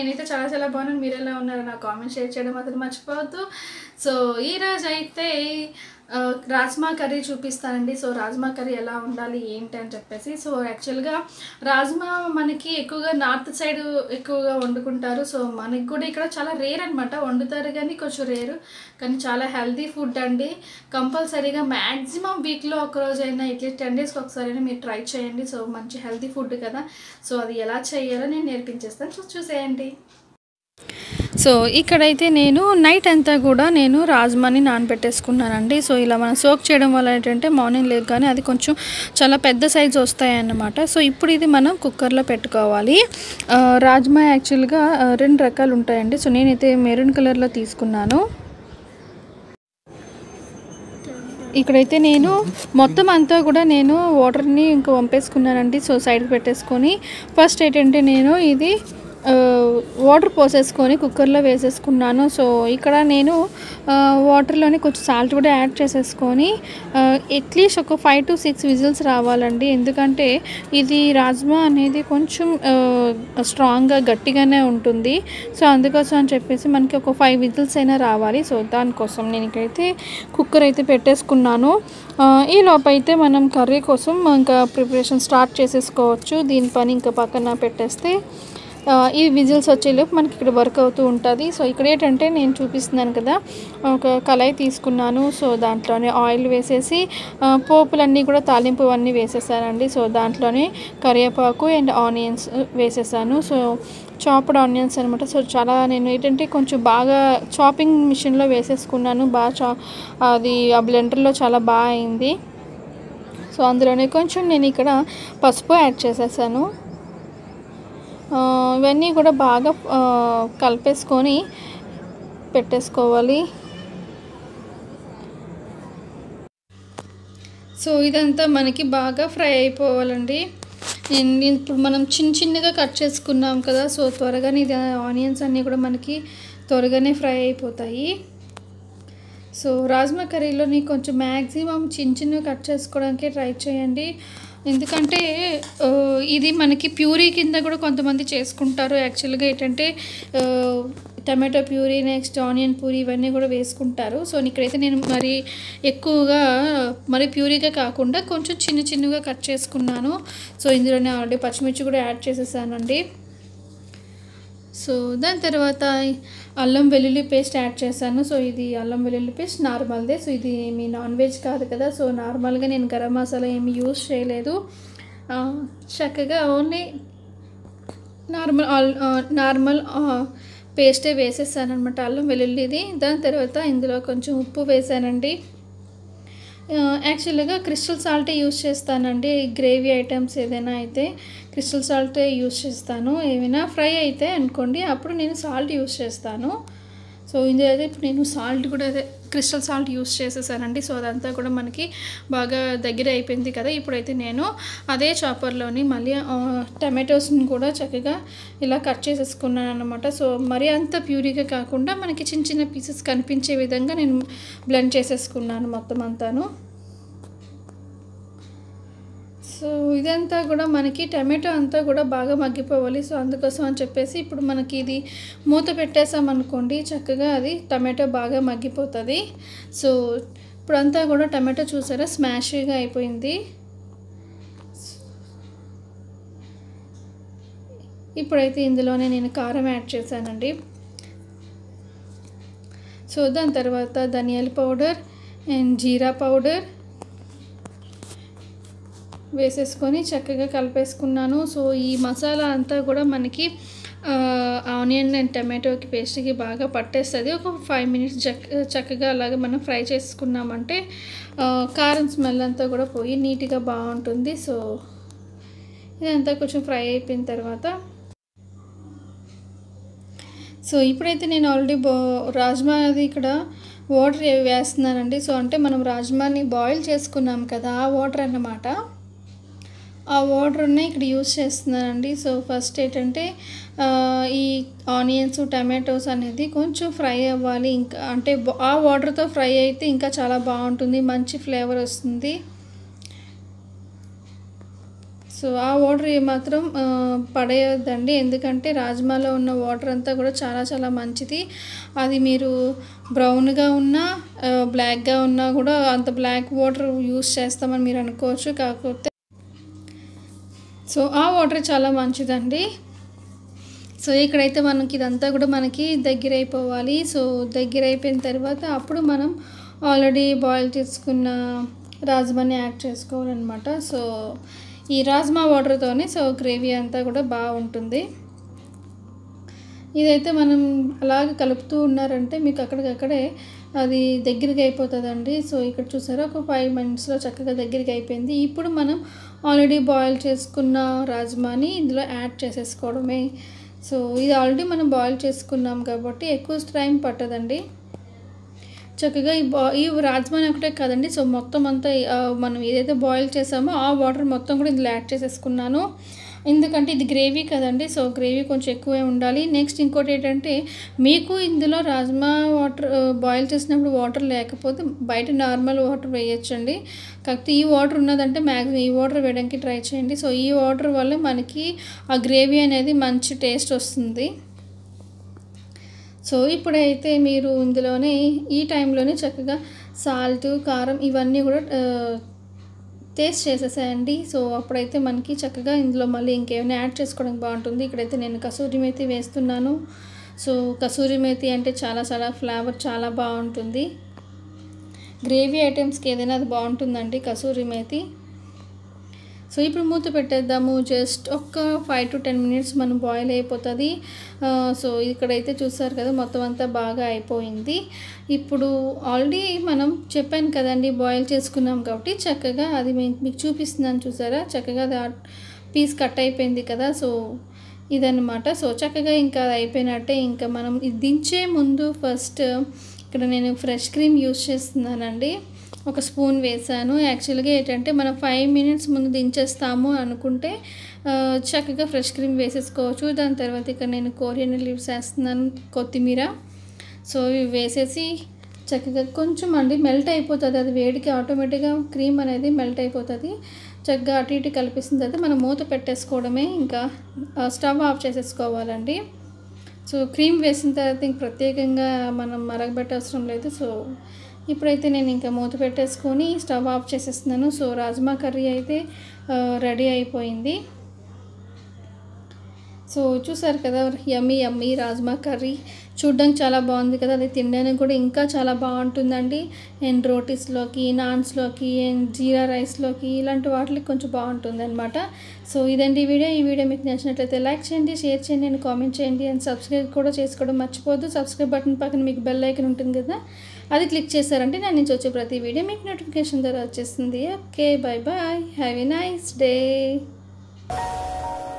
నేనైతే చాలా చాలా బాగున్నాను మీరు ఎలా ఉన్నారు నా కామెంట్ షేర్ చేయడం మాత్రం మర్చిపోవద్దు సో ఈ రోజు అయితే ఆ, రాజ్మా కర్రీ చూపిస్తానండి సో రాజ్మా కర్రీ ఎలా ఉండాలి ఏంటి అని చెప్పేసి సో యాక్చువల్గా రాజ్మా మనకి ఎక్కువగా నార్త్ సైడ్ ఎక్కువగా వండుకుంటారు సో మనకి కూడా ఇక్కడ చాలా రేర్ అనమాట వండుతారు కానీ కొంచెం రేరు కానీ చాలా హెల్తీ ఫుడ్ అండి కంపల్సరీగా మ్యాక్సిమం వీక్లో ఒక రోజైనా అట్లీస్ట్ టెన్ డేస్కి ఒకసారైనా మీరు ట్రై చేయండి సో మంచి హెల్తీ ఫుడ్ కదా సో అది ఎలా చేయాలో నేను నేర్పించేస్తాను సో చూసేయండి సో ఇక్కడైతే నేను నైట్ అంతా కూడా నేను రాజ్మాని నానబెట్టేసుకున్నానండి సో ఇలా మనం సోక్ చేయడం వల్ల ఏంటంటే మార్నింగ్ లేకగానే అది కొంచెం చాలా పెద్ద సైజు వస్తాయన్నమాట సో ఇప్పుడు ఇది మనం కుక్కర్లో పెట్టుకోవాలి ఆ, రాజ్మా యాక్చువల్గా ఆ, రెండు రకాలు ఉంటాయండి సో నేనైతే మెరూన్ కలర్లో తీసుకున్నాను ఇక్కడైతే నేను మొత్తం అంతా కూడా నేను వాటర్ని ఇంకా వంపేసుకున్నానండి సో సైడ్కి పెట్టేసుకొని ఫస్ట్ ఏంటంటే నేను ఇది ఆ, వాటర్ పోసేసుకొని కుక్కర్లో వేసేసుకున్నాను సో ఇక్కడ నేను ఆ, వాటర్లోని కొంచెం సాల్ట్ కూడా యాడ్ చేసేసుకొని అట్లీస్ట్ ఒక ఫైవ్ టు సిక్స్ విజిల్స్ రావాలండి ఎందుకంటే ఇది రాజ్మా అనేది కొంచెం ఆ, స్ట్రాంగ్గా గట్టిగానే ఉంటుంది సో అందుకోసం అని చెప్పేసి మనకి ఒక ఫైవ్ విజిల్స్ అయినా రావాలి సో దానికోసం నేను ఇక్కడైతే కుక్కర్ అయితే పెట్టేసుకున్నాను ఆ, ఈ లోపు అయితే మనం కర్రీ కోసం ఇంకా ప్రిపరేషన్ స్టార్ట్ చేసేసుకోవచ్చు దీని పని ఇంకా పక్కన పెట్టేస్తే ఆ, ఈ విజిల్స్ వచ్చేలోపు మనకి ఇక్కడ వర్క్ అవుతూ ఉంటుంది సో ఇక్కడ ఏంటంటే నేను చూపిస్తున్నాను కదా ఒక కళాయి తీసుకున్నాను సో దాంట్లోనే ఆయిల్ వేసేసి ఆ, పోపులన్నీ కూడా తాలింపు అన్నీ వేసేసానండి సో దాంట్లోనే కరివేపాకు అండ్ ఆనియన్స్ వేసేసాను సో చాప్డ్ ఆనియన్స్ అనమాట సో చాలా నేను ఏంటంటే కొంచెం బాగా చాపింగ్ మిషన్లో వేసేసుకున్నాను బాగా చా అది ఆ బ్లెండర్లో చాలా బాగా అయింది సో అందులోనే కొంచెం నేను ఇక్కడ పసుపు యాడ్ చేసేసాను ఆ, ఇవన్నీ కూడా బాగా ఆ, కలిపేసుకొని పెట్టేసుకోవాలి సో ఇదంతా మనకి బాగా ఫ్రై అయిపోవాలండి నేను ఇప్పుడు మనం చిన్న చిన్నగా కట్ చేసుకున్నాం కదా సో త్వరగానే ఇది ఆనియన్స్ అన్నీ కూడా మనకి త్వరగానే ఫ్రై అయిపోతాయి సో రాజ్మా కర్రీలోని కొంచెం మ్యాక్సిమం చిన్న చిన్నగా కట్ చేసుకోవడానికి ట్రై చేయండి ఎందుకంటే ఆ, ఇది మనకి ప్యూరీ కింద కూడా కొంతమంది చేసుకుంటారు యాక్చువల్గా ఏంటంటే ఆ, tomato puree next onion puree ఇవన్నీ కూడా వేసుకుంటారు సో ఇక్కడైతే నేను మరి ఎక్కువగా మరి ప్యూరీగా కాకుండా కొంచెం చిన్న చిన్నగా కట్ చేసుకున్నాను సో ఇందులోనే ఆల్రెడీ పచ్చిమిర్చి కూడా యాడ్ చేసేసానండి సో దాని తర్వాత అల్లం వెల్లుల్లి పేస్ట్ యాడ్ చేశాను సో ఇది అల్లం వెల్లుల్లి పేస్ట్ నార్మల్దే సో ఇది మీ నాన్ వెజ్ కాదు కదా సో నార్మల్గా నేను గరం మసాలా ఏమి యూస్ చేయలేదు ఆ, చక్కగా ఓన్లీ నార్మల్ ఆల్ నార్మల్ పేస్టే వేసేసాను అనమాట అల్లం వెల్లుల్లిది దాని తర్వాత ఇందులో కొంచెం ఉప్పు వేసానండి యాక్చువల్గా క్రిస్టల్ సాల్టే యూస్ చేస్తానండి గ్రేవీ ఐటమ్స్ ఏదైనా అయితే క్రిస్టల్ సాల్టే యూస్ చేస్తాను ఏమైనా ఫ్రై అయితే అనుకోండి అప్పుడు నేను సాల్ట్ యూస్ చేస్తాను సో ఇందులో అయితే ఇప్పుడు నేను సాల్ట్ కూడా అదే క్రిస్టల్ సాల్ట్ యూస్ చేసేసానండి సో అదంతా కూడా మనకి బాగా దగ్గర అయిపోయింది కదా ఇప్పుడైతే నేను అదే చాపర్లోని మళ్ళీ ఆ, టమాటోస్ని కూడా చక్కగా ఇలా కట్ చేసేసుకున్నాను అనమాట సో మరీ అంత ప్యూరీగా కాకుండా మనకి చిన్న చిన్న పీసెస్ కనిపించే విధంగా నేను బ్లెండ్ చేసేసుకున్నాను మొత్తం అంతాను సో ఇదంతా కూడా మనకి టమాటో అంతా కూడా బాగా మగ్గిపోవాలి సో అందుకోసం అని చెప్పేసి ఇప్పుడు మనకి ఇది మూత పెట్టేసామనుకోండి చక్కగా అది టమాటో బాగా మగ్గిపోతుంది సో ఇప్పుడంతా కూడా టమాటో చూసారా స్మాష్గా అయిపోయింది ఇప్పుడైతే ఇందులోనే నేను కారం యాడ్ చేశానండి సో దాని తర్వాత ధనియాల పౌడర్ అండ్ జీరా పౌడర్ వేసేసుకొని చక్కగా కలిపేసుకున్నాను సో ఈ మసాలా అంతా కూడా మనకి ఆ, ఆనియన్ అండ్ టమాటోకి పేస్ట్కి బాగా పట్టేస్తుంది ఒక ఫైవ్ మినిట్స్ చక్ చక్కగా అలాగే మనం ఫ్రై చేసుకున్నామంటే ఆ, కారం స్మెల్ అంతా కూడా పోయి నీట్గా బాగుంటుంది సో ఇదంతా కొంచెం ఫ్రై అయిపోయిన తర్వాత సో ఇప్పుడైతే నేను ఆల్రెడీ బో రాజ్మా అది ఇక్కడ వాటర్ వేస్తున్నానండి సో అంటే మనం రాజ్మాని బాయిల్ చేసుకున్నాం కదా ఆ వాటర్ అన్నమాట ఆ వాటర్ని ఇక్కడ యూస్ చేస్తున్నానండి సో ఫస్ట్ ఏంటంటే ఆ, ఈ ఆనియన్స్ టమాటోస్ అనేది కొంచెం ఫ్రై అవ్వాలి ఇంకా అంటే బా- ఆ వాటర్తో ఫ్రై అయితే ఇంకా చాలా బాగుంటుంది మంచి ఫ్లేవర్ వస్తుంది సో సో ఆ వాటర్ మాత్రం ఆ, పడేయొద్దండి ఎందుకంటే రాజ్మాలో ఉన్న వాటర్ అంతా కూడా చాలా చాలా మంచిది అది మీరు బ్రౌన్గా ఉన్నా ఆ, బ్లాక్గా ఉన్నా కూడా అంత బ్లాక్ వాటర్ యూస్ చేస్తామని మీరు అనుకోవచ్చు కాకపోతే సో ఆ వాటర్ చాలా మంచిదండి సో ఇక్కడైతే మనకి ఇదంతా కూడా మనకి దగ్గర అయిపోవాలి సో దగ్గర అయిపోయిన తర్వాత అప్పుడు మనం ఆల్రెడీ బాయిల్ చేసుకున్న రాజ్మాని యాడ్ చేసుకోవాలన్నమాట సో ఈ రాజ్మా వాటర్తోనే సో గ్రేవీ అంతా కూడా బాగుంటుంది ఇదైతే మనం అలాగే కలుపుతూ ఉన్నారంటే మీకు అక్కడికక్కడే అది దగ్గరికి అయిపోతుందండి సో ఇక్కడ చూసారా ఒక ఫైవ్ మినిట్స్లో చక్కగా దగ్గరికి అయిపోయింది ఇప్పుడు మనం ఆల్రెడీ బాయిల్ చేసుకున్న రాజ్మాని ఇందులో యాడ్ చేసేసుకోవడమే సో ఇది ఆల్రెడీ మనం బాయిల్ చేసుకున్నాం కాబట్టి ఎక్కువ టైం పట్టదండి చక్కగా ఈ బా ఈ రాజ్మాని ఒకటే కాదండి సో మొత్తం అంతా ఆ, మనం ఏదైతే బాయిల్ చేసామో ఆ వాటర్ మొత్తం కూడా ఇందులో యాడ్ చేసేసుకున్నాను ఎందుకంటే ఇది గ్రేవీ కదండి సో గ్రేవీ కొంచెం ఎక్కువే ఉండాలి నెక్స్ట్ ఇంకోటి ఏంటంటే మీకు ఇందులో రాజ్మా వాటర్ బాయిల్ చేసినప్పుడు వాటర్ లేకపోతే బయట నార్మల్ వాటర్ వేయొచ్చండి కాకపోతే ఈ వాటర్ ఉన్నదంటే మ్యాక్సిమం ఈ వాటర్ వేయడానికి ట్రై చేయండి సో ఈ వాటర్ వల్ల మనకి ఆ గ్రేవీ అనేది మంచి టేస్ట్ వస్తుంది సో ఇప్పుడైతే మీరు ఇందులోనే ఈ టైంలోనే చక్కగా సాల్ట్ కారం ఇవన్నీ కూడా టేస్ట్ చేసేసాయండి సో అప్పుడైతే మనకి చక్కగా ఇందులో మళ్ళీ ఇంకేమైనా యాడ్ చేసుకోవడానికి బాగుంటుంది ఇక్కడైతే నేను కసూరి మేతి వేస్తున్నాను సో కసూరి మేతి అంటే చాలా చాలా ఫ్లేవర్ చాలా బాగుంటుంది గ్రేవీ ఐటమ్స్కి ఏదైనా అది బాగుంటుందండి కసూరి మేతి సో ఇప్పుడు మూత పెట్టేద్దాము జస్ట్ ఒక్క ఫైవ్ టు టెన్ మినిట్స్ మనం బాయిల్ అయిపోతుంది ఆ, సో ఇక్కడైతే చూసారు కదా మొత్తం అంతా బాగా అయిపోయింది ఇప్పుడు ఆల్రెడీ మనం చెప్పాను కదండి బాయిల్ చేసుకున్నాం కాబట్టి చక్కగా అది మీ- మీకు చూపిస్తున్నాను చూసారా చక్కగా అది పీస్ కట్ అయిపోయింది కదా సో ఇదన్నమాట సో చక్కగా ఇంకా అది అయిపోయినట్టే ఇంకా మనం ఇది దించే ముందు ఫస్ట్ ఇక్కడ నేను ఫ్రెష్ క్రీమ్ యూస్ చేస్తున్నానండి ఒక స్పూన్ వేసాను యాక్చువల్గా ఏంటంటే మనం ఫైవ్ మినిట్స్ ముందు దించేస్తాము అనుకుంటే ఆ, చక్కగా ఫ్రెష్ క్రీమ్ వేసేసుకోవచ్చు దాని తర్వాత ఇక్కడ నేను కోరియన్ లీవ్స్ వేస్తున్నాను కొత్తిమీర సో ఇవి వేసేసి చక్కగా కొంచెం అండి మెల్ట్ అయిపోతుంది అది వేడికి ఆటోమేటిక్గా క్రీమ్ అనేది మెల్ట్ అయిపోతుంది చక్కగా అటు ఇటు కలిపిసిన తర్వాత మనం మూత పెట్టేసుకోవడమే ఇంకా ఆ, స్టవ్ ఆఫ్ చేసేసుకోవాలండి సో క్రీమ్ వేసిన తర్వాత ఇంక ప్రత్యేకంగా మనం మరగబెట్టవసరం లేదు సో ఇప్పుడైతే నేను ఇంకా మూత పెట్టేసుకొని స్టవ్ ఆఫ్ చేసేస్తున్నాను సో రాజ్మా కర్రీ అయితే రెడీ అయిపోయింది సో చూసారు కదా యమ్మీ యమ్మీ రాజ్మా కర్రీ చూడ్డానికి చాలా బాగుంది కదా అది తినడానికి కూడా ఇంకా చాలా బాగుంటుందండి అండ్ రోటీస్లోకి నాన్స్లోకి అండ్ జీరా రైస్లోకి ఇలాంటి వాటికి కొంచెం బాగుంటుంది అనమాట సో ఇదండి ఈ వీడియో ఈ వీడియో మీకు నచ్చినట్లయితే లైక్ చేయండి షేర్ చేయండి అండ్ కామెంట్ చేయండి అండ్ సబ్స్క్రైబ్ కూడా చేసుకోవడం మర్చిపోద్దు సబ్స్క్రైబ్ బటన్ పక్కన మీకు బెల్ ఐకన్ ఉంటుంది కదా అది క్లిక్ చేశారంటే నా నుంచి వచ్చే ప్రతి వీడియో మీకు నోటిఫికేషన్ ద్వారా వచ్చేస్తుంది okay bye bye have a nice day